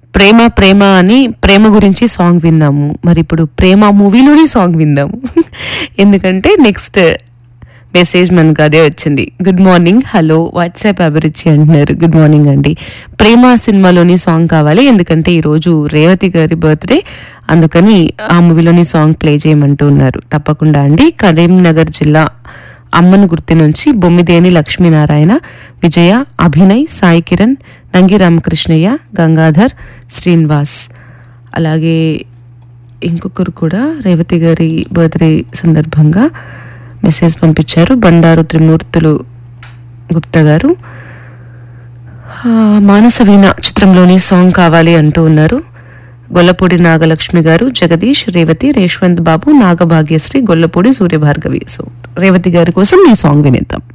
ప్రేమ ప్రేమ అని ప్రేమ గురించి సాంగ్ విన్నాము మరి ఇప్పుడు ప్రేమ మూవీలోని సాంగ్ విందాము ఎందుకంటే నెక్స్ట్ మెసేజ్ మనకు అదే వచ్చింది గుడ్ మార్నింగ్ హలో వాట్సాప్ అభిరుచి అంటున్నారు గుడ్ మార్నింగ్ అండి ప్రేమ సినిమాలోని సాంగ్ కావాలి ఎందుకంటే ఈరోజు రేవతి గారి బర్త్డే అందుకని ఆ మూవీలోని సాంగ్ ప్లే చేయమంటూ ఉన్నారు తప్పకుండా అండి కరీంనగర్ జిల్లా అమ్మను గుర్తు నుంచి బొమ్మిదేని లక్ష్మీనారాయణ విజయ అభినయ్ సాయి కిరణ్ నంగి రామకృష్ణయ్య గంగాధర్ శ్రీనివాస్ అలాగే ఇంకొకరు కూడా రేవతి గారి బర్త్డే సందర్భంగా మెసేజ్ పంపించారు బండారు త్రిమూర్తులు గుప్తా గారు ఆ, మానస వీణ చిత్రంలోని సాంగ్ కావాలి అంటూ ఉన్నారు గొల్లపూడి నాగలక్ష్మి గారు జగదీష్ రేవతి రేష్వంత్ బాబు నాగభాగ్యశ్రీ గొల్లపూడి సూర్యభార్గవి సో రేవతి గారి కోసం ఈ సాంగ్ వినిద్దాం